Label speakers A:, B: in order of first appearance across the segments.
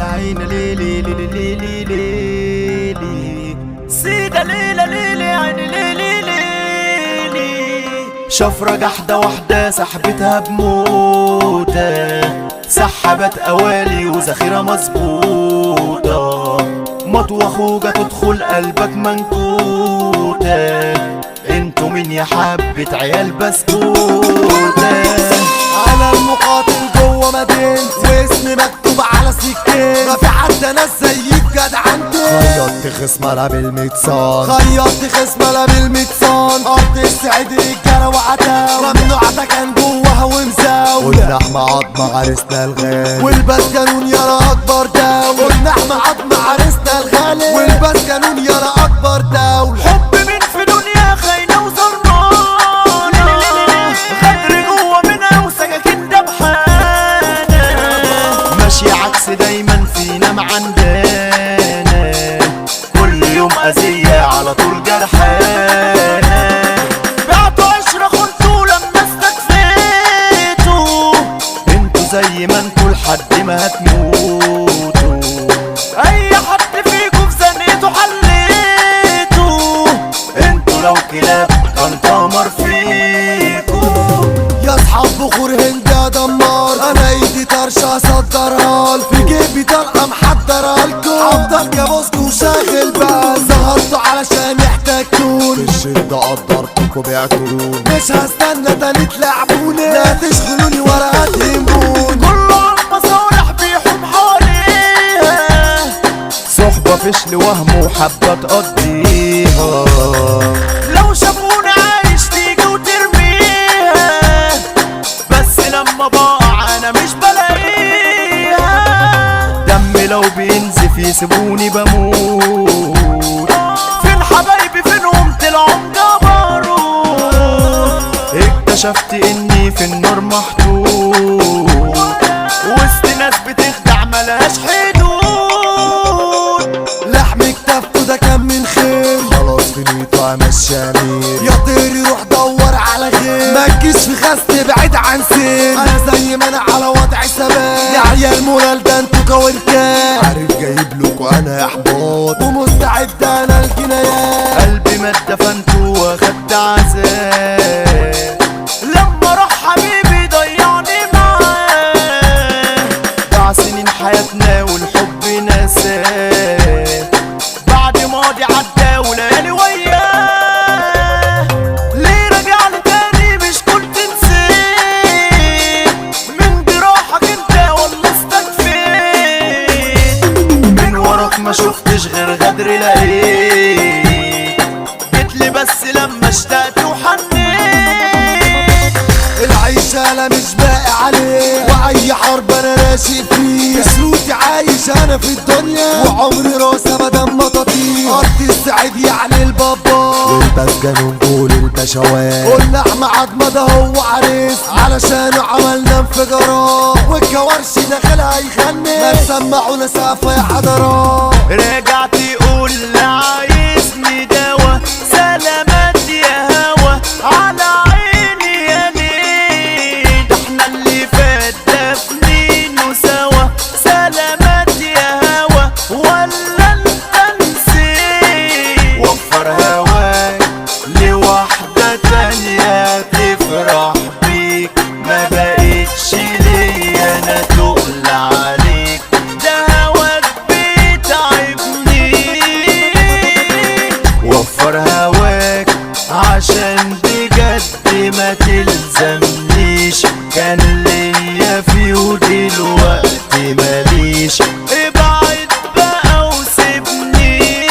A: عين ليلي ليلي ليلي ليلي سيدة ليلة ليلي عين ليلي ليلي شفرة جحدة واحدة سحبتها بموتة سحبت قوالي وذخيرة مظبوطة مطوة خوجة تدخل قلبك منكوتة انتوا مين يا حبة عيال بسكوتة
B: انا المقاتل جوه مدينتي واسمي مكتوب على سكين ما في حد ناس زيك جدعنتي خيطت خصمنا بالميتسان خيطت خصمنا بالميتسان ارض السعيد رجاله وعتاوله ممنوعة كان جوه ومزاوله واللحمة عظمة عرسنا الغالي والباس قانون يرى اكبر دولة واللحمة عظمة عرسنا الغالي والباس قانون يرى اكبر دولة
A: حب مين في دنيا خاينة وظلمانة غدر جوه منها وسكاكين دبحانة ماشي عكس دايما فينا معندانا كل يوم أذية على طول جرحانة بعتوا عشرة خنتوا لما استكفيتوا انتوا زي ما انتوا لحد ما هتموتوا اي حد فيكم في زنقته حليته انتوا لو كلاب كان تمر فيكم
B: يا اصحاب بخور هند يا دمار انا ايدي طرشه اصدرها في جيبي طلقه محضرها لكم افضل كابوسكو وشاغل بقى ظهرتوا علشان احتاجتون في الشده قدرتكم بعتون مش هستنى تاني تلعبوني لا تشغلوني ولا هتهموني
A: كله على المصالح بيحوم حواليها صحبة فشل وهم وحبة تقضيها لو شافوني عايش تيجي وترميها بس لما بقع انا مش بلاقيها دمي لو بينزف يسيبوني بموت فين حبايبي فينهم طلعوا جبروت اكتشفت اني في النار محطوط وسط ناس بتخدع ملهاش حدود
B: لحم كتافته ده كان من خير خلاص فينيتو انا الشامير يا طير روح دور على غير ما تجيش في خست بعيد عن سين انا زي ما انا على وضع ثبات يا عيال مورال ده انتوا كوركات عارف جايب لكوا انا احباط ومستعد انا الجنايات
A: قلبي ما اتدفنت واخدت عذاب لما راح حبيبي ضيعني معاه ضاع سنين حياتنا والحب نساه بعد ماضي عدى وليالي وياه ليه رجع لي تاني مش كنت نسيت من جراحك انت والله استكفيت من وراك ما شفتش غير غدر لقيت جيتلي بس لما اشتقت وحنيت
B: العيشة انا مش باقي عليه واي حرب انا راشي فيه شروطي عايش انا في الدنيا وعمري راس ابدا ما تطير ارض السعيد يعني البابا والباس جنون قول البشوات واللحمة عظمة ده هو عريس علشانه عملنا انفجارات والكوارش داخلها يغني ما تسمعونا سقفة يا حضرات
A: رجعت تقول لي عايزني دوا سلامات يا هوا على عيني يا ليل ده احنا اللي فات ده سنينه سوا سلامات يا هوا ولا انت نسيت وفر هواك لواحدة تانية تفرح بيك ما بقتش ليا انا تقل عليك ده هواك بيتعبني وفر هواك عشان بجد ما تلزمنيش كان ليا فيه ودلوقتي ماليش ابعد بقى وسيبني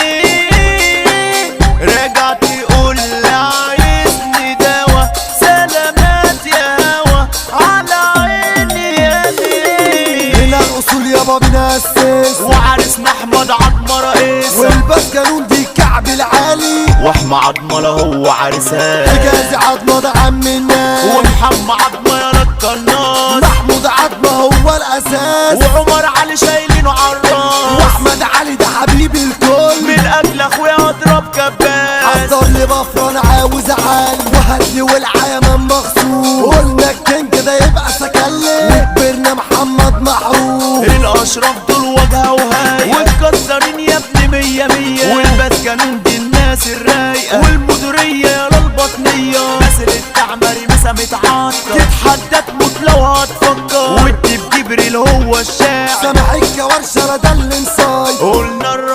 A: رجع تقول لي عايزني دوا سلامات يا هوا على عيني يا ليل
B: هنا الاصول يابا بنأسس
A: وعرسنا احمد عظمه رئيس
B: والباس جنون دي الكعب العالي
A: واحمى عظمه هو عرسان
B: حجازي عظمة ده عم الناس
A: ومحمد عظمه يا القناص
B: محمود عظمة هو الأساس
A: وعمر علي شايلينه عالراس
B: وأحمد علي ده حبيب الكل
A: من اجل اخويا اضرب كباس
B: حضر لي بفرة أنا عاوز أعلي وهات لي ولعة من مخصوص قلنا الكينج ده يبقى سكلي وكبرنا محمد محروس
A: الاشراف دول وجهه وهاية والكسرين يا ابني مية مية والبس قانون دي الناس الرايقة والمديرية يا للبطنية ناس التعمري مسا متعطر تتحدى تموت لو هتفكر والدب جبريل هو الشاعر
B: سامعك يا ورشة ده اللي نصاي
A: قلنا